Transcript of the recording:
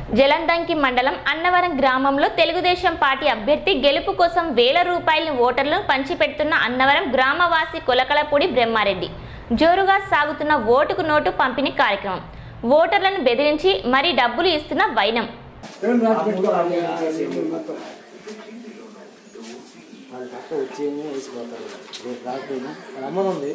జలందంకి మండలం అన్నవరం గ్రామంలో తెలుగుదేశం పార్టీ అభ్యర్థి గెలుపు కోసం వేల రూపాయల ఓటర్లను పంచిపెడుతున్న అన్నవరం గ్రామవాసి కొలకలపూడి బ్రహ్మారెడ్డి జోరుగా సాగుతున్న ఓటుకు నోటు పంపిణీ కార్యక్రమం ఓటర్లను బెదిరించి మరీ డబ్బులు ఇస్తున్న వైనం వాళ్ళ పక్క వచ్చేమో వేసిపోతారు రేపు రాకపోయినా వాళ్ళ అమ్మను ఉంది